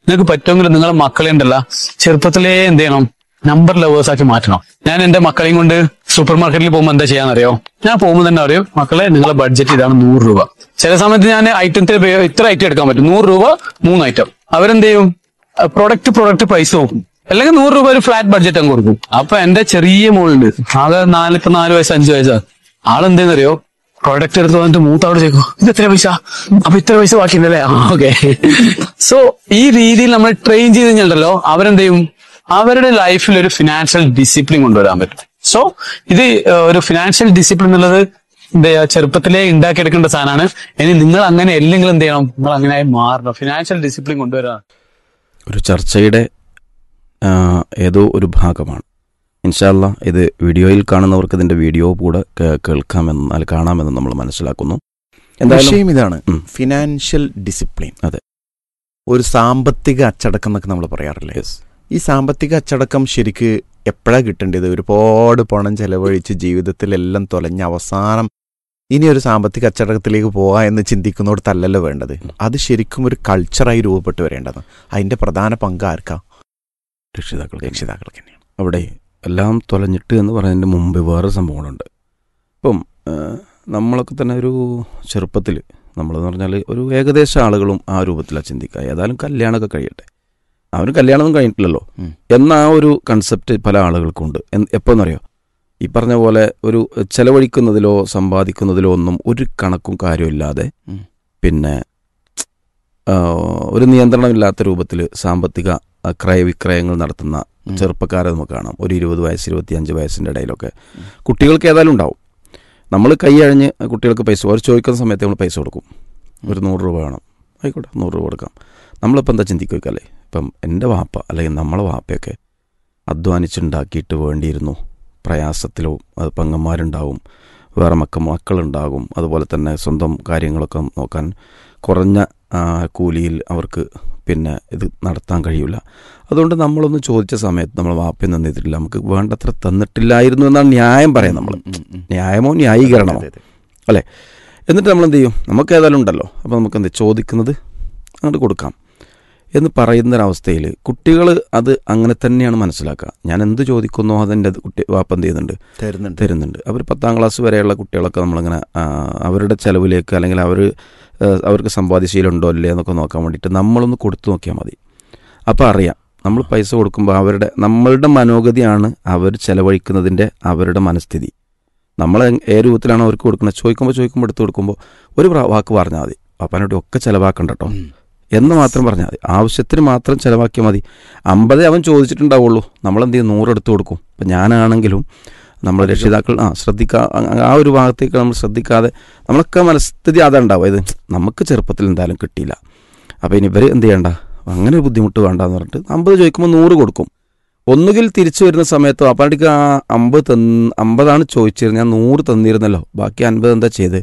നിങ്ങൾക്ക് പറ്റുമെങ്കിൽ നിങ്ങളെ മക്കളെ ഉണ്ടല്ല ചെറുപ്പത്തിലേ എന്ത് ചെയ്യണം നമ്പർ ലവേഴ്സ് ആക്കി മാറ്റണം ഞാൻ എന്റെ മക്കളെയും കൊണ്ട് സൂപ്പർ മാർക്കറ്റിൽ പോകുമ്പോൾ എന്താ ചെയ്യാന്നറിയോ ഞാൻ പോകുമ്പോൾ തന്നെ അറിയോ മക്കളെ നിങ്ങളെ ബഡ്ജറ്റ് ഇതാണ് നൂറ് രൂപ ചില സമയത്ത് ഞാൻ ഐറ്റത്തിന് ഇത്ര ഐറ്റം എടുക്കാൻ പറ്റും നൂറ് രൂപ മൂന്ന് ഐറ്റം അവരെന്ത് ചെയ്യും പ്രൊഡക്റ്റ് പ്രൊഡക്റ്റ് പ്രൈസ് നോക്കും അല്ലെങ്കിൽ നൂറ് രൂപ ഒരു ഫ്ലാറ്റ് ബഡ്ജറ്റ് അങ്ങ് കൊടുക്കും അപ്പൊ എന്റെ ചെറിയ മോളുണ്ട് ആകെ നാല് ഇപ്പൊ നാല് വയസ്സ് അഞ്ച് വയസ്സാ ആളെന്തേന്നറിയോ പ്രോഡക്റ്റ് എടുത്ത് വന്നിട്ട് മൂത്തോട് ചോദിക്കും ഇത് എത്ര പൈസ അപ്പൊ ഇത്ര പൈസ ബാക്കിയുണ്ടല്ലേ ആ ഓക്കെ സോ ഈ രീതിയിൽ നമ്മൾ ട്രെയിൻ ചെയ്ത് കഴിഞ്ഞാലോ അവരെന്ത് ചെയ്യും അവരുടെ ലൈഫിൽ ഒരു ഫിനാൻഷ്യൽ ഡിസിപ്ലിൻ കൊണ്ടുവരാൻ പറ്റും സോ ഇത് ഏഹ്, ഒരു ഫിനാൻഷ്യൽ ഡിസിപ്ലിൻ എന്നുള്ളത് എന്താ ചെയ്യാ, ചെറുപ്പത്തിലേ ഉണ്ടാക്കിയെടുക്കേണ്ട സാധനമാണ് ഇനി നിങ്ങൾ അങ്ങനെ അല്ലെങ്കിൽ എന്ത് ചെയ്യണം നിങ്ങൾ അങ്ങനെ ആയി മാറണം ഫിനാൻഷ്യൽ ഡിസിപ്ലിൻ കൊണ്ടുവരാൻ ഒരു ചർച്ചയുടെ ആ, ഏതോ ഒരു ഭാഗമാണ് ഇൻഷാല്ല ഇത് വീഡിയോയിൽ കാണുന്നവർക്ക് ഇതിന്റെ വീഡിയോ കൂടെ കേ- കേൾക്കാമെന്ന് അല്ല കാണാമെന്ന് നമ്മൾ മനസ്സിലാക്കുന്നു എന്തായാലും വിഷയം ഇതാണ് ഉം. ഫിനാൻഷ്യൽ ഡിസിപ്ലിൻ അതെ. ഒരു സാമ്പത്തിക അച്ചടക്കം എന്നൊക്കെ നമ്മൾ പറയാറില്ലേ Yes. ഈ സാമ്പത്തിക അച്ചടക്കം ശരിക്ക് എപ്പോഴാണ് കിട്ടേണ്ടത് ഒരുപാട് പണം ചെലവഴിച്ച് ജീവിതത്തിലെല്ലാം തൊലഞ്ഞ് അവസാനം ഇനി ഒരു സാമ്പത്തിക അച്ചടക്കത്തിലേക്ക് പോകാം എന്ന് ചിന്തിക്കുന്നിടത്തല്ലല്ലോ വേണ്ടത് അത് ശരിക്കും ഒരു കൾച്ചറായി രൂപപ്പെട്ടു വരേണ്ടത് അതിന്റെ പ്രധാന പങ്ക് ആർക്കാ രക്ഷിതാക്കൾ രക്ഷിതാക്കൾക്ക് തന്നെയാണ് അവിടെ എല്ലാം തൊലഞ്ഞിട്ട് എന്ന് പറയുന്നതിന് മുമ്പ് വേറെ സംഭവങ്ങളുണ്ട് ഇപ്പം ആ, നമ്മളൊക്കെ തന്നെ ഒരു ചെറുപ്പത്തിൽ നമ്മളെന്ന് പറഞ്ഞാൽ ഒരു ഏകദേശം ആളുകളും ആ രൂപത്തിലാണ് ചിന്തിക്കുക ഏതായാലും കല്യാണമൊക്കെ കഴിയട്ടെ അവന് കല്യാണമൊന്നും കഴിഞ്ഞിട്ടില്ലല്ലോ ഉം. എന്ന ആ ഒരു കൺസെപ്റ്റ് പല ആളുകൾക്കുണ്ട് എപ്പോഴെന്നറിയോ ഈ പറഞ്ഞ പോലെ ഒരു ചെലവഴിക്കുന്നതിലോ സമ്പാദിക്കുന്നതിലോ ഒന്നും ഒരു കണക്കും കാര്യമില്ലാതെ ഉം. പിന്നെ ആ, ഒരു നിയന്ത്രണമില്ലാത്ത രൂപത്തിൽ സാമ്പത്തിക ആ, ക്രയവിക്രയങ്ങൾ നടത്തുന്ന ഉം. ചെറുപ്പക്കാരെ നമുക്ക് കാണാം ഒരു ഇരുപത് വയസ്സ് ഇരുപത്തിയഞ്ച് വയസ്സിൻ്റെ ഇടയിലൊക്കെ കുട്ടികൾക്ക് ഏതായാലും ഉണ്ടാവും നമ്മൾ കൈ അഴിഞ്ഞ് കുട്ടികൾക്ക് പൈസ അവർ ചോദിക്കുന്ന സമയത്ത് നമ്മൾ പൈസ കൊടുക്കും ഒരു നൂറ് രൂപ വേണം ആയിക്കോട്ടെ നൂറ് രൂപ കൊടുക്കാം നമ്മളിപ്പോൾ എന്താ ചിന്തിക്കുകയല്ലേ ഇപ്പം എൻ്റെ വാപ്പ അല്ലെങ്കിൽ നമ്മളെ വാപ്പയൊക്കെ അധ്വാനിച്ചുണ്ടാക്കിയിട്ട് വേണ്ടിയിരുന്നു പ്രയാസത്തിലോ അത് പെങ്ങന്മാരുണ്ടാവും വേറെ മക്ക മക്കളുണ്ടാകും അതുപോലെ തന്നെ സ്വന്തം കാര്യങ്ങളൊക്കെ നോക്കാൻ കുറഞ്ഞ ആ, കൂലിയിൽ അവർക്ക് പിന്നെ ഇത് നടത്താൻ കഴിയില്ല അതുകൊണ്ട് നമ്മളൊന്ന് ചോദിച്ച സമയത്ത് നമ്മൾ വാപ്പയിൽ നിന്നിട്ടില്ല നമുക്ക് വേണ്ടത്ര തന്നിട്ടില്ലായിരുന്നു എന്നാണ് ന്യായം പറയാം നമ്മൾ ഉം, ഉം, ഉം. ന്യായമോ ന്യായീകരണമോ അതെ, അതെ. എന്നിട്ട് നമ്മൾ എന്ത് ചെയ്യും നമുക്ക് ഏതായാലും ഉണ്ടല്ലോ അപ്പോൾ നമുക്ക് എന്ത് ചോദിക്കുന്നത് അങ്ങോട്ട് കൊടുക്കാം എന്ന് പറയുന്നൊരവസ്ഥയിൽ കുട്ടികൾ അത് അങ്ങനെ തന്നെയാണ് മനസ്സിലാക്കുക ഞാൻ എന്ത് ചോദിക്കുന്നോ അതെൻ്റെ കുട്ടി വാപ്പ എന്ത് ചെയ്യുന്നുണ്ട് തരുന്നുണ്ട് തരുന്നുണ്ട് അവർ പത്താം ക്ലാസ് വരെയുള്ള കുട്ടികളൊക്കെ നമ്മളിങ്ങനെ ആ, അവരുടെ ചെലവിലേക്ക് അല്ലെങ്കിൽ അവർ അവർക്ക് സമ്പാദ്യശീലമുണ്ടോ ഇല്ലേ എന്നൊക്കെ നോക്കാൻ വേണ്ടിയിട്ട് നമ്മളൊന്ന് കൊടുത്തു നോക്കിയാൽ മതി അപ്പോൾ അറിയാം നമ്മൾ പൈസ കൊടുക്കുമ്പോൾ അവരുടെ നമ്മളുടെ മനോഗതിയാണ് അവർ ചെലവഴിക്കുന്നതിൻ്റെ അവരുടെ മനസ്ഥിതി നമ്മൾ ഏ രൂപത്തിലാണ് അവർക്ക് കൊടുക്കുന്നത് ചോദിക്കുമ്പോൾ ചോദിക്കുമ്പോൾ എടുത്തു കൊടുക്കുമ്പോൾ ഒരു പ്രാ- വാക്ക് പറഞ്ഞാൽ മതി പാപ്പാനോട് ഒക്കെ ചിലവാക്കണ്ട കേട്ടോ ഉം. എന്ന് മാത്രം പറഞ്ഞാൽ മതി ആവശ്യത്തിന് മാത്രം ചിലവാക്കിയാൽ മതി അമ്പതേ അവൻ ചോദിച്ചിട്ടുണ്ടാവുള്ളൂ നമ്മളെന്ത് ചെയ്യും നൂറ് എടുത്തു കൊടുക്കും അപ്പം ഞാനാണെങ്കിലും നമ്മൾ രക്ഷിതാക്കൾ ആ ശ്രദ്ധിക്കാ ആ ഒരു ഭാഗത്തേക്ക് നമ്മൾ ശ്രദ്ധിക്കാതെ നമ്മളൊക്കെ മനസ്ഥിതി അതുണ്ടാവും ഇത് നമുക്ക് ചെറുപ്പത്തിൽ എന്തായാലും കിട്ടിയില്ല അപ്പോൾ ഇനി ഇവർ എന്ത് ചെയ്യണ്ട അങ്ങനെ ഒരു ബുദ്ധിമുട്ട് വേണ്ടെന്ന് പറഞ്ഞിട്ട് അമ്പത് ചോദിക്കുമ്പോൾ നൂറ് കൊടുക്കും ഒന്നുകിൽ തിരിച്ചു വരുന്ന സമയത്ത് അപ്പാടിക്ക് ആ അമ്പത് തന്ന് അമ്പതാണ് ചോദിച്ചിരുന്നത് ഞാൻ നൂറ് തന്നിരുന്നല്ലോ ബാക്കി അൻപത് എന്താ ചെയ്ത്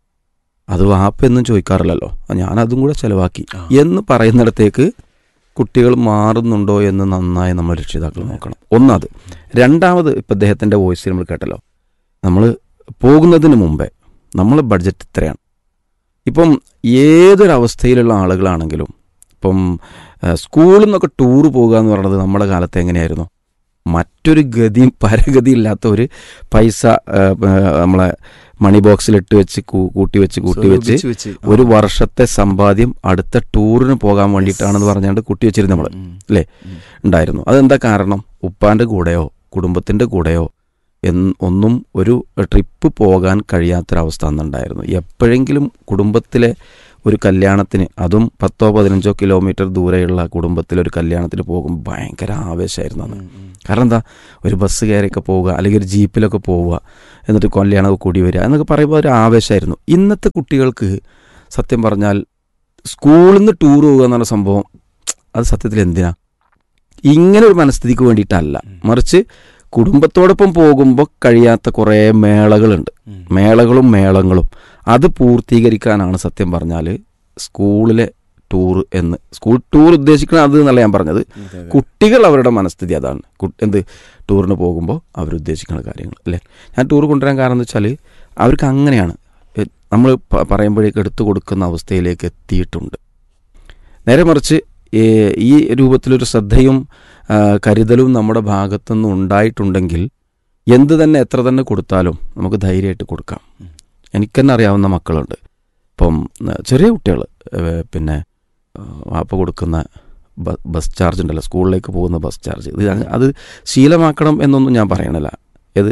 അത് വാപ്പൊന്നും ചോദിക്കാറില്ലല്ലോ ആ, ഞാൻ അതും കൂടെ ചെലവാക്കി ആ. എന്ന് പറയുന്നിടത്തേക്ക് കുട്ടികൾ മാറുന്നുണ്ടോ എന്ന് നന്നായി നമ്മൾ രക്ഷിതാക്കൾ നോക്കണം ഒന്നത് രണ്ടാമത് ഇപ്പം അദ്ദേഹത്തിൻ്റെ വോയിസ് നമ്മൾ കേട്ടല്ലോ നമ്മൾ പോകുന്നതിന് മുമ്പേ നമ്മൾ ബഡ്ജറ്റ് ഇത്രയാണ് ഇപ്പം ഏതൊരവസ്ഥയിലുള്ള ആളുകളാണെങ്കിലും ഇപ്പം ഏഹ്, സ്കൂളിൽ നിന്നൊക്കെ ടൂർ പോകുക എന്ന് പറയുന്നത് നമ്മുടെ കാലത്ത് എങ്ങനെയായിരുന്നു മറ്റൊരു ഗതിയും പരഗതിയും ഇല്ലാത്ത ഒരു പൈസ ഏഹ്, ഏഹ്, നമ്മളെ മണി ബോക്സിലിട്ട് വെച്ച് കൂ- കൂട്ടി വെച്ച് കൂട്ടി വെച്ച് സ്വരൂപിച്ച് വെച്ച്. ആ. ഒരു വർഷത്തെ സമ്പാദ്യം അടുത്ത ടൂറിന് പോകാൻ വേണ്ടിയിട്ടാണെന്ന് പറഞ്ഞാണ്ട് കൂട്ടി വെച്ചിരുന്നു നമ്മൾ ഉം. അല്ലേ? ഉം. ഉണ്ടായിരുന്നു അതെന്താ കാരണം ഉപ്പാന്റെ കൂടെയോ കുടുംബത്തിന്റെ കൂടെയോ എന്ന് ഒന്നും ഒരു ട്രിപ്പ് പോകാൻ കഴിയാത്തൊരവസ്ഥ അന്നുണ്ടായിരുന്നു എപ്പോഴെങ്കിലും കുടുംബത്തിലെ ഒരു കല്യാണത്തിന് അതും പത്തോ പതിനഞ്ചോ കിലോമീറ്റർ ദൂരെയുള്ള കുടുംബത്തിലെ ഒരു കല്യാണത്തിന് പോകുമ്പോൾ ഭയങ്കര ആവേശമായിരുന്നു അന്ന് ഉം, ഉം. കാരണം എന്താ ഒരു ബസ് കയറിയൊക്കെ പോവുക അല്ലെങ്കിൽ ഒരു ജീപ്പിലൊക്കെ പോവുക എന്നിട്ട് കല്യാണമൊക്കെ കൂടി വരിക എന്നൊക്കെ പറയുമ്പോൾ ഒരു ആവേശമായിരുന്നു ഇന്നത്തെ കുട്ടികൾക്ക് സത്യം പറഞ്ഞാൽ സ്കൂളിൽ നിന്ന് ടൂർ പോകുക എന്നുള്ള സംഭവം അത് സത്യത്തിൽ എന്തിനാ ഇങ്ങനെ ഒരു മനസ്ഥിതിക്ക് വേണ്ടിയിട്ടല്ല മറിച്ച് കുടുംബത്തോടൊപ്പം പോകുമ്പോൾ കഴിയാത്ത കുറേ മേളകളുണ്ട് ഉം. മേളകളും മേളങ്ങളും അത് പൂർത്തീകരിക്കാനാണ് സത്യം പറഞ്ഞാൽ സ്കൂളിലെ ടൂർ എന്ന് സ്കൂൾ ടൂർ ഉദ്ദേശിക്കുന്നത് അത് എന്നല്ല ഞാൻ പറഞ്ഞത് അതെ, അതെ. കുട്ടികൾ അവരുടെ മനസ്ഥിതി അതാണ് കു- എന്ത് ടൂറിന് പോകുമ്പോൾ അവരുദ്ദേശിക്കുന്ന കാര്യങ്ങൾ അല്ലേ ഞാൻ ടൂർ കൊണ്ടുവരാൻ കാരണം എന്ന് വെച്ചാൽ അവർക്ക് അങ്ങനെയാണ് എ- നമ്മൾ പ- പറയുമ്പോഴേക്ക് എടുത്തു കൊടുക്കുന്ന അവസ്ഥയിലേക്ക് എത്തിയിട്ടുണ്ട് നേരെ മറിച്ച് ഏ, ഈ രൂപത്തിലൊരു ശ്രദ്ധയും ആ, കരുതലും നമ്മുടെ ഭാഗത്തുനിന്ന് ഉണ്ടായിട്ടുണ്ടെങ്കിൽ എന്ത് തന്നെ എത്ര തന്നെ കൊടുത്താലും നമുക്ക് ധൈര്യമായിട്ട് കൊടുക്കാം എനിക്ക് തന്നെ അറിയാവുന്ന മക്കളുണ്ട് ഇപ്പം ആ, ചെറിയ കുട്ടികൾ പിന്നെ ആ, വാപ്പ കൊടുക്കുന്ന ബ- ബസ് ചാർജ് ഉണ്ടല്ലോ സ്കൂളിലേക്ക് പോകുന്ന ബസ് ചാർജ് ഇത് അങ്ങ് അത് ശീലമാക്കണം എന്നൊന്നും ഞാൻ പറയണില്ല ഇത്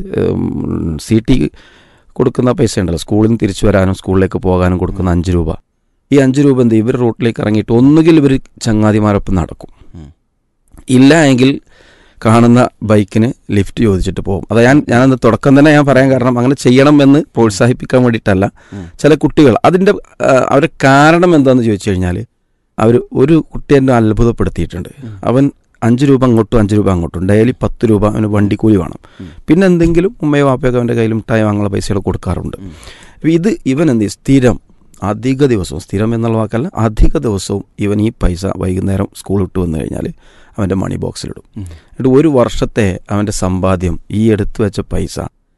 സി ടി കൊടുക്കുന്ന പൈസ ഉണ്ടല്ലോ സ്കൂളിൽ നിന്ന് തിരിച്ചു വരാനും സ്കൂളിലേക്ക് പോകാനും കൊടുക്കുന്ന അഞ്ച് രൂപ ഈ അഞ്ച് രൂപ എന്ത് ചെയ്യും? ഇവർ റോട്ടിലേക്ക് ഇറങ്ങിയിട്ട് ഒന്നുകിൽ ഇവർ ചങ്ങാതിമാരൊപ്പം നടക്കും ഉം. ഇല്ല എങ്കിൽ കാണുന്ന ബൈക്കിന് ലിഫ്റ്റ് ചോദിച്ചിട്ട് പോകും അത് ഞാൻ ഞാനത് തുടക്കം തന്നെ ഞാൻ പറയാൻ കാരണം അങ്ങനെ ചെയ്യണം എന്ന് പ്രോത്സാഹിപ്പിക്കാൻ വേണ്ടിയിട്ടല്ല ഉം. ചില കുട്ടികൾ അതിൻ്റെ അവരുടെ കാരണം എന്താണെന്ന് ചോദിച്ചു കഴിഞ്ഞാൽ അവർ ഒരു കുട്ടി എന്നെ അത്ഭുതപ്പെടുത്തിയിട്ടുണ്ട് അവൻ അഞ്ച് രൂപ അങ്ങോട്ടും അഞ്ച് രൂപ അങ്ങോട്ടും ഡെയിലി പത്ത് രൂപ അവന് വണ്ടിക്കൂലി വേണം ഉം. പിന്നെ എന്തെങ്കിലും ഉമ്മയോ വാപ്പയൊക്കെ അവൻ്റെ കയ്യിൽ മിഠായി വാങ്ങുന്ന പൈസകൾ കൊടുക്കാറുണ്ട് ഉം. അപ്പൊ ഇത് ഇവൻ എന്ത് ചെയ്യും? സ്ഥിരം അധിക ദിവസവും സ്ഥിരം എന്നുള്ള വാക്കല്ല അധിക ദിവസവും ഇവൻ ഈ പൈസ വൈകുന്നേരം സ്കൂൾ വിട്ട് വന്നു കഴിഞ്ഞാൽ അവൻ്റെ മണി ബോക്സിലിടും ഉം. എന്നിട്ട് ഒരു വർഷത്തെ അവൻ്റെ സമ്പാദ്യം ഈ എടുത്തു വെച്ച പൈസ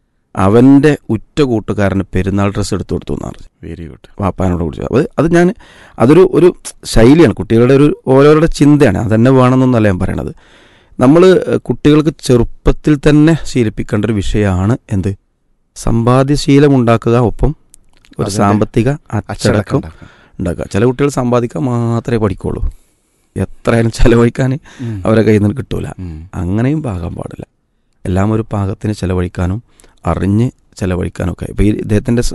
അവൻ്റെ ഉറ്റ കൂട്ടുകാരന് പെരുന്നാൾ ഡ്രസ്സ് എടുത്തു കൊടുത്തു എന്നാണ് പറഞ്ഞത് വെരി ഗുഡ് വാപ്പാനോട് കുറിച്ച് അത് അത് ഞാൻ അതൊരു ഒരു ശൈലിയാണ് കുട്ടികളുടെ ഒരു ഓരോരുടെ ചിന്തയാണ് അതന്നെ വേണമെന്നൊന്നല്ല ഞാൻ പറയണത് നമ്മൾ കുട്ടികൾക്ക് ചെറുപ്പത്തിൽ തന്നെ ശീലിപ്പിക്കേണ്ട ഒരു വിഷയമാണ് എന്ത് സമ്പാദ്യശീലം ഉണ്ടാക്കുക ഒപ്പം ഒരു അതിന്റെ സാമ്പത്തിക അച്ചടക്കം അച്ചടക്കം ഉണ്ടാക്കണം. ഉണ്ടാക്കുക ചില കുട്ടികൾ സമ്പാദിക്കാൻ മാത്രമേ പഠിക്കുള്ളൂ എത്രയായാലും ചെലവഴിക്കാൻ ഉം. അവരെ കയ്യിൽ നിന്ന് കിട്ടൂല ഉം. അങ്ങനെയും പാകാൻ പാടില്ല എല്ലാം ഒരു പാകത്തിന് ചെലവഴിക്കാനും അറിഞ്ഞ് ചെലവഴിക്കാനൊക്കെ ഇപ്പോൾ ഈ ഇദ്ദേഹത്തിൻ്റെ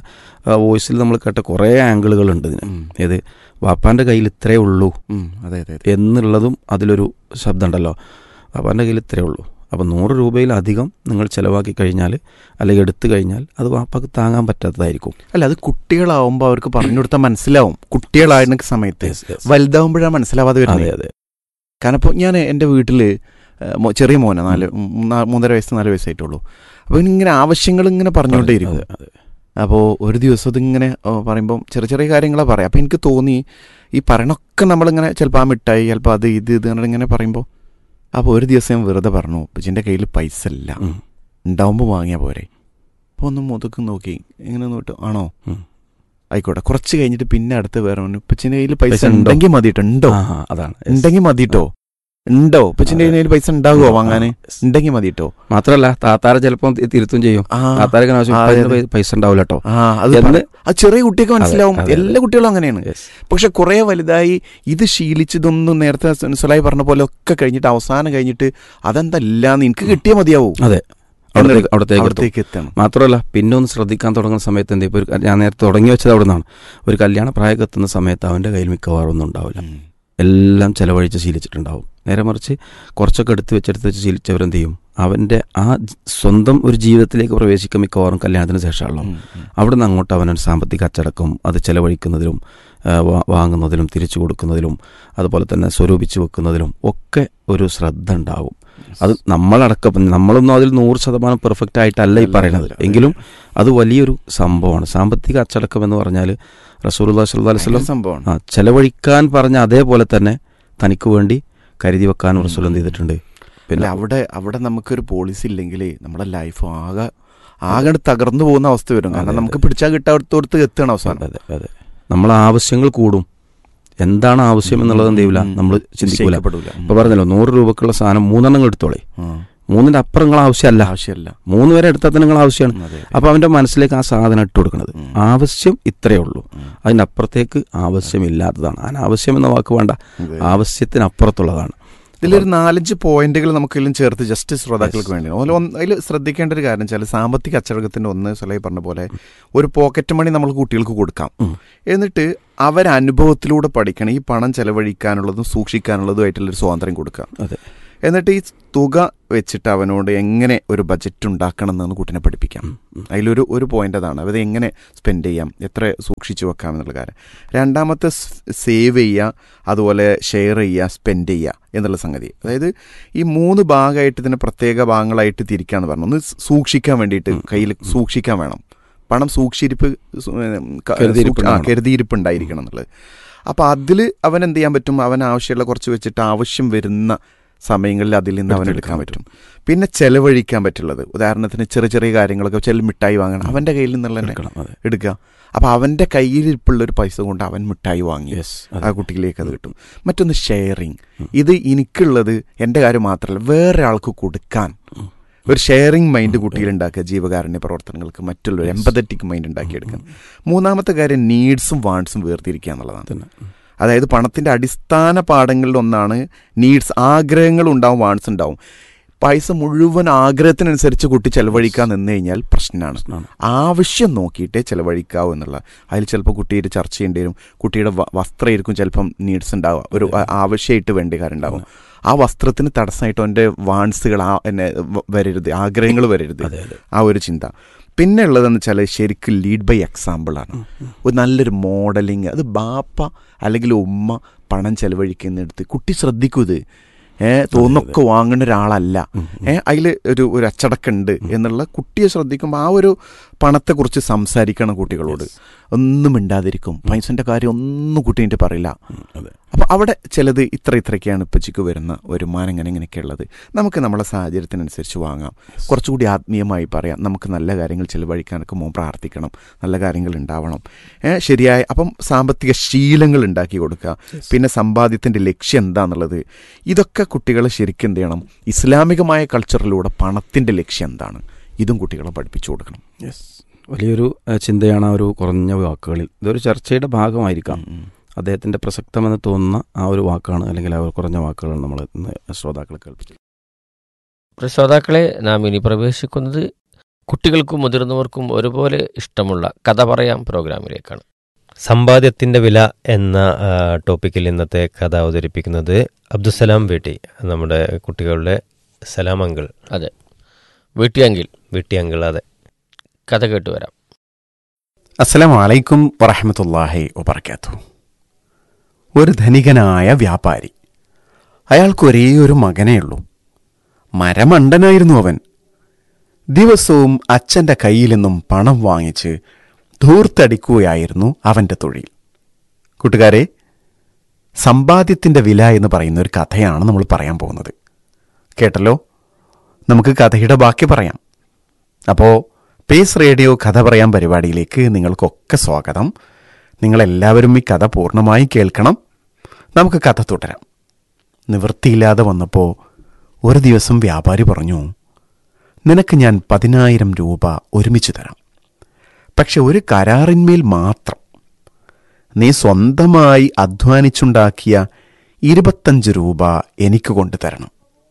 വോയിസിൽ നമ്മൾ കേട്ട കുറേ ആംഗിളുകളുണ്ട് ഇതിന് ഉം. ഏത് വാപ്പാൻ്റെ കയ്യിൽ ഇത്രയേ ഉള്ളൂ ഉം. അതെ അതെ അതെ എന്നുള്ളതും അതിലൊരു ശബ്ദമുണ്ടല്ലോ വാപ്പാൻ്റെ കയ്യിൽ ഇത്രയേ ഉള്ളൂ അപ്പം നൂറ് രൂപയിലധികം നിങ്ങൾ ചിലവാക്കി കഴിഞ്ഞാൽ അല്ലെങ്കിൽ എടുത്തു കഴിഞ്ഞാൽ അത് വാപ്പാക്ക് താങ്ങാൻ പറ്റാത്തതായിരിക്കും അല്ല അത് കുട്ടികളാവുമ്പോൾ അവർക്ക് പറഞ്ഞു കൊടുത്താൽ മനസ്സിലാവും കുട്ടികളായിരുന്ന സമയത്ത് Yes, yes. വലുതാവുമ്പോഴാണ് മനസ്സിലാവാതെ അതെ വരുന്നത് അതെ കാരണം ഇപ്പോൾ ഞാൻ എൻ്റെ വീട്ടിൽ ചെറിയ മോനെ നാല് മൂന്നാ- മൂന്നര വയസ്സ് നാല് വയസ്സായിട്ടുള്ളൂ അപ്പോൾ ഇങ്ങനെ ആവശ്യങ്ങൾ ഇങ്ങനെ പറഞ്ഞുകൊണ്ടേയിരിക്കും അതെ, അതെ. അപ്പോൾ ഒരു ദിവസം ഇതിങ്ങനെ പറയുമ്പം ചെറിയ ചെറിയ കാര്യങ്ങളാണ് പറയാം അപ്പോൾ എനിക്ക് തോന്നി ഈ പറയണൊക്കെ നമ്മളിങ്ങനെ ചിലപ്പോൾ ആ മിഠായി ചിലപ്പോൾ അത് ഇത് ഇത് അങ്ങനെ ഇങ്ങനെ പറയുമ്പോൾ അപ്പോൾ ഒരു ദിവസം ഞാൻ വെറുതെ പറഞ്ഞു ഉപ്പച്ചിൻ്റെ കയ്യിൽ പൈസ ഇല്ല ഉം. ഉണ്ടാവുമ്പോൾ വാങ്ങിയാൽ പോരെ അപ്പോൾ ഒന്ന് മുതുക്ക് നോക്കി ഇങ്ങനെ നോട്ട് ആണോ ഉം. ആയിക്കോട്ടെ കുറച്ച് കഴിഞ്ഞിട്ട് പിന്നെ അടുത്ത് വേറെ പറഞ്ഞു ഉപ്പച്ചിൻ്റെ കയ്യിൽ പൈസ പൈസ ഉണ്ടോ? ഉണ്ടെങ്കിൽ മതിട്ടോ ഉണ്ടോ ആ, ആ, അതാണ് Yes. ഉണ്ടെങ്കിൽ മതിട്ടോ ഉണ്ടോ ഉപ്പച്ചിൻ്റെ അതെ. കയ്യിൽ പൈസ ഉണ്ടാകുമോ വാങ്ങാൻ ആ, yes. ഉണ്ടെങ്കിൽ മതിട്ടോ മാത്രല്ല താത്താരെ ചിലപ്പം തി- തിരുത്തും ചെയ്യും ആ താത്താരൊക്കെ ആവശ്യം ആ, "ഇപ്പൊ അതെ, ഇതിന് പൈ- പൈസ ഉണ്ടാവില്ല കേട്ടോ ആ അത് എന്ന് പറ- അത് ചെറിയ കുട്ടിയൊക്കെ മനസ്സിലാവും അതെ, അതെ. എല്ലാ കുട്ടികളും അങ്ങനെയാണ് Yes. പക്ഷെ കുറെ വലുതായി ഇത് ശീലിച്ചതൊന്നും നേരത്തെ സുലായി പറഞ്ഞ പോലെ ഒക്കെ കഴിഞ്ഞിട്ട് അവസാനം കഴിഞ്ഞിട്ട് അതെന്താ ഇല്ലാന്ന് എനിക്ക് കിട്ടിയാൽ മതിയാവൂ അതെ അവിടത്തേക്ക് അവിടത്തേക്ക് എത്തും. അവിടത്തേക്ക് എത്തണം മാത്രമല്ല പിന്നെ ഒന്ന് ശ്രദ്ധിക്കാൻ തുടങ്ങുന്ന സമയത്ത് എന്താ ഇപ്പോൾ ഒരു ക- ഞാൻ നേരത്തെ തുടങ്ങി വെച്ചത് അവിടെ നിന്നാണ് ഒരു കല്യാണ പ്രായമൊക്കെ എത്തുന്ന സമയത്ത് അവൻ്റെ കയ്യിൽ മിക്കവാറും ഒന്നും ഉണ്ടാവില്ല ഉം. എല്ലാം ചെലവഴിച്ച് ശീലിച്ചിട്ടുണ്ടാവും നേരെ മറിച്ച് കുറച്ചൊക്കെ എടുത്ത് വെച്ചെടുത്ത് വെച്ച് ശീലിച്ചവരെന്ത് ചെയ്യും അവൻ്റെ ആ ജ- സ്വന്തം ഒരു ജീവിതത്തിലേക്ക് പ്രവേശിക്കാൻ മിക്കവാറും കല്യാണത്തിന് ശേഷമാണല്ലോ ഉം, ഉം. അവിടെ നിന്ന് അങ്ങോട്ട് അവനൊരു സാമ്പത്തിക അച്ചടക്കം അത് ചെലവഴിക്കുന്നതിലും ആ, വാ- വാങ്ങുന്നതിലും തിരിച്ചു കൊടുക്കുന്നതിലും അതുപോലെ തന്നെ സ്വരൂപിച്ച് വെക്കുന്നതിലും ഒക്കെ ഒരു ശ്രദ്ധ ഉണ്ടാവും അത് നമ്മളടക്കം നമ്മളൊന്നും അതിൽ നൂറ് ശതമാനം പെർഫെക്റ്റ് ആയിട്ടല്ല ഈ അല്ല, പറയണത് അല്ല, എങ്കിലും അത് വലിയൊരു സംഭവമാണ് സാമ്പത്തിക അച്ചടക്കം എന്ന് പറഞ്ഞാൽ റസൂൽ സല്ലു അലൈഹി ഭയങ്കര വസല്ലം സംഭവമാണ് ആ ചെലവഴിക്കാൻ പറഞ്ഞ അതേപോലെ തന്നെ തനിക്ക് വേണ്ടി കരുതി വെക്കാനും റസൂൽ എന്ത് ചെയ്തിട്ടുണ്ട് അല്ല പിന്നെ അവിടെ അവിടെ നമുക്കൊരു പോളിസി ഇല്ലെങ്കിൽ നമ്മുടെ ലൈഫ് ആകെ ആകെ തകർന്നു പോകുന്ന അവസ്ഥ വരും അതെ, കാരണം അതെ. നമുക്ക് പിടിച്ചാൽ കിട്ടാത്തോടത്ത് എത്തണം അവസാനം അതെ അതെ നമ്മളെ ആവശ്യങ്ങൾ കൂടും എന്താണ് ആവശ്യം എന്നുള്ളത് എന്ത് ചെയ്യൂല ഉം, ഉം. നമ്മൾ ചിന്തിക്കൂല നിശ്ചയിക്കപ്പെടൂല. ഇപ്പൊ പറഞ്ഞല്ലോ നൂറ് രൂപക്കുള്ള സാധനം മൂന്നെണ്ണം എടുത്തോളെ ആ. മൂന്നിന്റെ അപ്പുറം നിങ്ങൾ ആവശ്യമല്ല ആവശ്യമല്ല മൂന്ന് വരെ എടുത്താൽ തന്നെ നിങ്ങൾ ആവശ്യമാണ് അതെ അപ്പൊ അവന്റെ മനസ്സിലേക്ക് ആ സാധനം ഇട്ട് കൊടുക്കുന്നത് ഉം. ആവശ്യം ഇത്രയേ ഉള്ളൂ ഉം. അതിന്റെ അപ്പുറത്തേക്ക് ആവശ്യമില്ലാത്തതാണ് അനാവശ്യം എന്ന വാക്ക് വേണ്ട അതെ. ആവശ്യത്തിനപ്പുറത്തുള്ളതാണ് ഇതിലൊരു നാലഞ്ച് പോയിന്റുകൾ നമുക്കെല്ലാം ചേർത്ത് ജസ്റ്റ് ശ്രോതാക്കൾക്ക് വേണ്ടി അതിൽ ശ്രദ്ധിക്കേണ്ട ഒരു കാര്യം വെച്ചാൽ സാമ്പത്തിക അച്ചടക്കത്തിന്റെ ഒന്ന് സലഹി പറഞ്ഞ പോലെ ഒരു പോക്കറ്റ് മണി നമ്മൾ കുട്ടികൾക്ക് കൊടുക്കാം ഉം. എന്നിട്ട് അവരനുഭവത്തിലൂടെ പഠിക്കണം ഈ പണം ചെലവഴിക്കാനുള്ളതും സൂക്ഷിക്കാനുള്ളതുമായിട്ടുള്ളൊരു സ്വാതന്ത്ര്യം കൊടുക്കുക അതെ എന്നിട്ട് ഈ തുക വെച്ചിട്ട് അവനോട് എങ്ങനെ ഒരു ബജറ്റ് ഉണ്ടാക്കണം എന്നാണ് കുട്ടീനെ പഠിപ്പിക്കാം ഉം, ഉം. അതിലൊരു ഒരു പോയിന്റ് അതാണ് അത് എങ്ങനെ സ്പെൻഡ് ചെയ്യാം എത്ര സൂക്ഷിച്ചു വെക്കാം എന്നുള്ള കാര്യം രണ്ടാമത്തെ സേവ് ചെയ്യുക അതുപോലെ ഷെയർ ചെയ്യുക സ്പെൻഡ് ചെയ്യുക എന്നുള്ള സംഗതി അതായത് ഈ മൂന്ന് ഭാഗമായിട്ട് ഇതിനെ പ്രത്യേക ഭാഗങ്ങളായിട്ട് തിരിക്കാന്ന് പറഞ്ഞു ഒന്ന് സൂക്ഷിക്കാൻ വേണ്ടിയിട്ട് ഉം, കയ്യിൽ ഉം. സൂക്ഷിക്കാൻ വേണം പണം സൂക്ഷിരിപ്പ് സു- ക- കരുതിയിരിപ്പ് സൂക്ഷി- ആ, ഉണ്ടാവണം. കരുതിയിരിപ്പ് ഉണ്ടായിരിക്കണം എന്നുള്ളത് അപ്പോൾ അതിൽ അവൻ എന്ത് ചെയ്യാൻ പറ്റും അവൻ ആവശ്യമുള്ള കുറച്ച് വെച്ചിട്ട് ആവശ്യം വരുന്ന സമയങ്ങളിൽ അതിൽ നിന്ന് അവൻ എടുക്കാൻ പറ്റും പിന്നെ ചെലവഴിക്കാൻ പറ്റുള്ളത് ഉദാഹരണത്തിന് ചെറിയ ചെറിയ കാര്യങ്ങളൊക്കെ ചില മിഠായി വാങ്ങണം അവൻ്റെ കയ്യിൽ നിന്നുള്ള തന്നെ എടുക്കണം അതെ എടുക്കുക അപ്പോൾ അവൻ്റെ കയ്യിലിരിപ്പുള്ള ഒരു പൈസ കൊണ്ട് അവൻ മിഠായി വാങ്ങി യെസ് ആ കുട്ടിയിലേക്ക് അത് കിട്ടും മറ്റൊന്ന് ഷെയറിങ് ഇത് എനിക്കുള്ളത് എൻ്റെ കാര്യം മാത്രമല്ല വേറെ ആൾക്ക് കൊടുക്കാൻ ഒരു ഷെയറിങ് മൈൻഡ് കുട്ടിയിൽ ഉണ്ടാക്കുക ജീവകാരുണ്യ പ്രവർത്തനങ്ങൾക്ക് മറ്റുള്ളവർ എമ്പതറ്റിക് മൈൻഡ് ഉണ്ടാക്കിയെടുക്കാൻ മൂന്നാമത്തെ കാര്യം നീഡ്സും വാണ്ട്സും വേർതിരിക്കുക എന്നുള്ളതാണ് തന്നെ അതായത് പണത്തിൻ്റെ അടിസ്ഥാന പാഠങ്ങളിൽ ഒന്നാണ് നീഡ്സ് ആഗ്രഹങ്ങൾ ഉണ്ടാവും വാണ്ട്സ് ഉണ്ടാവും പൈസ മുഴുവൻ ആഗ്രഹത്തിനനുസരിച്ച് കുട്ടി ചെലവഴിക്കാൻ നിന്ന് കഴിഞ്ഞാൽ പ്രശ്നമാണ് പ്രശ്നമാണ്. ആവശ്യം നോക്കിയിട്ടേ ചെലവഴിക്കാവൂ എന്നുള്ള അതിൽ ചിലപ്പോൾ കുട്ടിയുടെ ചർച്ച ചെയ്യേണ്ടി വരും കുട്ടിയുടെ വ- വസ്ത്രമായിരിക്കും ചിലപ്പം നീഡ്സ് ഉണ്ടാവുക ഒരു ആ- ആവശ്യമായിട്ട് വേണ്ടി കാര്യം ഉണ്ടാവും ആ വസ്ത്രത്തിന് തടസ്സമായിട്ട് അവൻ്റെ വാൺസുകൾ ആ എന്നെ വ- വരരുത് ആഗ്രഹങ്ങൾ വരരുത് അതെ അതെ ആ ഒരു ചിന്ത പിന്നെ ഉള്ളതെന്ന് വെച്ചാൽ ശരിക്കും ലീഡ് ബൈ എക്സാമ്പിളാണ് ഒരു നല്ലൊരു മോഡലിങ് അത് ബാപ്പ അല്ലെങ്കിൽ ഉമ്മ പണം ചെലവഴിക്കുന്നിടത്ത് കുട്ടി ശ്രദ്ധിക്കൂ ഇത് ഏ തോന്നൊക്കെ വാങ്ങുന്ന ഒരാളല്ല ഏ അതിൽ ഒരു ഒരു അച്ചടക്കമുണ്ട് എന്നുള്ള കുട്ടിയെ ശ്രദ്ധിക്കുമ്പോൾ ആ ഒരു പണത്തെക്കുറിച്ച് സംസാരിക്കണം കുട്ടികളോട് ഒന്നും മിണ്ടാതിരിക്കും പൈസൻ്റെ കാര്യം ഒന്നും കുട്ടീൻ്റെ പറയില്ല ഉം, അതെ അപ്പോൾ അവിടെ ചിലത് ഇത്ര ഇത്രയൊക്കെയാണ് ഇപ്പച്ചിക്ക് വരുന്ന വരുമാനം ഇങ്ങനെ ഇങ്ങനെയൊക്കെ ഉള്ളത് നമുക്ക് നമ്മളെ സാഹചര്യത്തിനനുസരിച്ച് വാങ്ങാം കുറച്ചുകൂടി ആത്മീയമായി പറയാം നമുക്ക് നല്ല കാര്യങ്ങൾ ചിലവഴിക്കാനൊക്കെ മോൻ പ്രാർത്ഥിക്കണം നല്ല കാര്യങ്ങൾ ഉണ്ടാവണം ഏ, ശരിയായ അപ്പം സാമ്പത്തിക ശീലങ്ങൾ ഉണ്ടാക്കി കൊടുക്കുക പിന്നെ സമ്പാദ്യത്തിൻ്റെ ലക്ഷ്യം എന്താണെന്നുള്ളത് ഇതൊക്കെ കുട്ടികളെ ശരിക്കും എന്ത് ചെയ്യണം ഇസ്ലാമികമായ കൾച്ചറിലൂടെ പണത്തിൻ്റെ ലക്ഷ്യം എന്താണ് ഇതും കുട്ടികളെ പഠിപ്പിച്ചു കൊടുക്കണം യെസ് വലിയൊരു ഏഹ്, ചിന്തയാണ് ആ ഒരു കുറഞ്ഞ വാക്കുകളിൽ ഇതൊരു ചർച്ചയുടെ ഭാഗമായിരിക്കാം അദ്ദേഹത്തിന്റെ പ്രസക്തമെന്ന് തോന്നുന്ന ആ ഒരു വാക്കാണ് അല്ലെങ്കിൽ ആ ഒരു കുറഞ്ഞ വാക്കുകളാണ് നമ്മൾ ഇന്ന് ശ്രോതാക്കളെ കേൾപ്പിച്ചത് പ്രിയ ശ്രോതാക്കളെ നാം ഇനി പ്രവേശിക്കുന്നത് കുട്ടികൾക്കും മുതിർന്നവർക്കും ഒരുപോലെ ഇഷ്ടമുള്ള കഥ പറയാം പ്രോഗ്രാമിലേക്കാണ് സമ്പാദ്യത്തിന്റെ വില എന്ന ആ, ടോപ്പിക്കിൽ ഇന്നത്തെ കഥ അവതരിപ്പിക്കുന്നത് അബ്ദുസലാം വീട്ടി നമ്മുടെ കുട്ടികളുടെ സലാം അങ്കിൾ വീട്ടിയെങ്കിൽ വീട്ടി അങ്കിൾ അതെ കഥ കേട്ടു വരാം അസ്സലാമു അലൈക്കും വറഹമത്തല്ലാഹി വബർക്കാത്തു ഒരു ധനികനായ വ്യാപാരി അയാൾക്ക് ഒരേ ഒരു മകനേ ഉള്ളൂ മരമണ്ടനായിരുന്നു അവൻ ദിവസവും അച്ഛൻ്റെ കയ്യിൽ നിന്നും പണം വാങ്ങിച്ച് ധൂർത്തടിക്കുകയായിരുന്നു അവൻ്റെ തൊഴിൽ കൂട്ടുകാരെ സമ്പാദ്യത്തിൻ്റെ വില എന്ന് പറയുന്ന ഒരു കഥയാണ് നമ്മൾ പറയാൻ പോകുന്നത് കേട്ടല്ലോ നമുക്ക് കഥയുടെ ബാക്കി പറയാം അപ്പോൾ പേസ് റേഡിയോ കഥ പറയാൻ പരിപാടിയിലേക്ക് നിങ്ങൾക്കൊക്കെ സ്വാഗതം നിങ്ങളെല്ലാവരും ഈ കഥ പൂർണ്ണമായി കേൾക്കണം നമുക്ക് കഥ തുടരാം നിവൃത്തിയില്ലാതെ വന്നപ്പോൾ ഒരു ദിവസം വ്യാപാരി പറഞ്ഞു നിനക്ക് ഞാൻ പതിനായിരം രൂപ ഒരുമിച്ച് തരാം പക്ഷെ ഒരു കരാറിന്മേൽ മാത്രം നീ സ്വന്തമായി അധ്വാനിച്ചുണ്ടാക്കിയ ഇരുപത്തഞ്ച് രൂപ എനിക്ക് കൊണ്ടുതരണം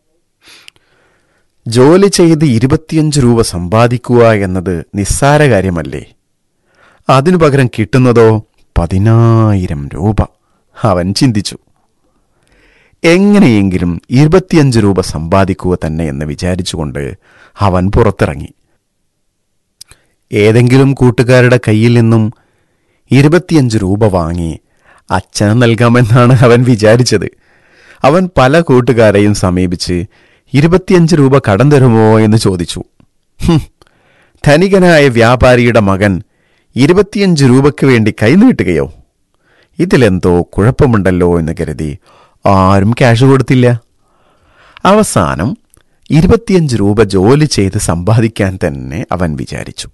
ജോലി ചെയ്ത് ഇരുപത്തിയഞ്ച് രൂപ സമ്പാദിക്കുക എന്നത് നിസ്സാര കാര്യമല്ലേ അതിനു പകരം കിട്ടുന്നതോ പതിനായിരം രൂപ അവൻ ചിന്തിച്ചു എങ്ങനെയെങ്കിലും ഇരുപത്തിയഞ്ച് രൂപ സമ്പാദിക്കുക തന്നെ എന്ന് വിചാരിച്ചുകൊണ്ട് അവൻ പുറത്തിറങ്ങി ഏതെങ്കിലും കൂട്ടുകാരുടെ കയ്യിൽ നിന്നും ഇരുപത്തിയഞ്ച് രൂപ വാങ്ങി അച്ഛന് നൽകാമെന്നാണ് അവൻ വിചാരിച്ചത് അവൻ പല കൂട്ടുകാരെയും സമീപിച്ച് ഇരുപത്തിയഞ്ച് രൂപ കടം തരുമോ എന്ന് ചോദിച്ചു ഹും, ധനികനായ വ്യാപാരിയുടെ മകൻ ഇരുപത്തിയഞ്ച് രൂപയ്ക്ക് വേണ്ടി കൈനീട്ടുകയോ ഇതിലെന്തോ കുഴപ്പമുണ്ടല്ലോ എന്ന് കരുതി ആരും ക്യാഷ് കൊടുത്തില്ല അവസാനം ഇരുപത്തിയഞ്ച് രൂപ ജോലി ചെയ്ത് സമ്പാദിക്കാൻ തന്നെ അവൻ വിചാരിച്ചു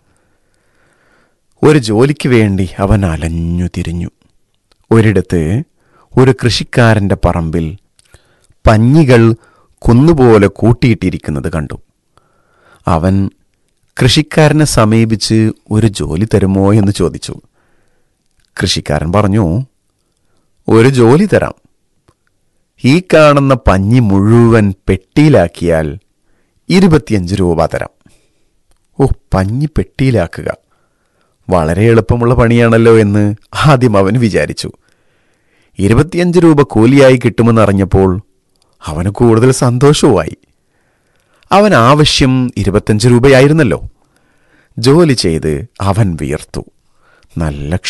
ഒരു ജോലിക്ക് വേണ്ടി അവൻ അലഞ്ഞു തിരിഞ്ഞു ഒരിടത്ത് ഒരു കൃഷിക്കാരന്റെ പറമ്പിൽ പഞ്ഞികൾ കുന്നുപോലെ കൂട്ടിയിട്ടിരിക്കുന്നത് കണ്ടു അവൻ കൃഷിക്കാരനെ സമീപിച്ച് ഒരു ജോലി തരുമോ എന്ന് ചോദിച്ചു കൃഷിക്കാരൻ പറഞ്ഞു ഒരു ജോലി തരാം ഈ കാണുന്ന പഞ്ഞി മുഴുവൻ പെട്ടിയിലാക്കിയാൽ ഇരുപത്തിയഞ്ച് രൂപ തരാം ഓ പഞ്ഞി പെട്ടിയിലാക്കുക വളരെ എളുപ്പമുള്ള പണിയാണല്ലോ എന്ന് ആദ്യം അവൻ വിചാരിച്ചു ഇരുപത്തിയഞ്ച് രൂപ കൂലിയായി കിട്ടുമെന്നറിഞ്ഞപ്പോൾ അവന് കൂടുതൽ സന്തോഷവുമായി അവൻ ആവശ്യം ഇരുപത്തഞ്ച് രൂപയായിരുന്നല്ലോ ജോലി ചെയ്ത് അവൻ വിയർത്തു നല്ല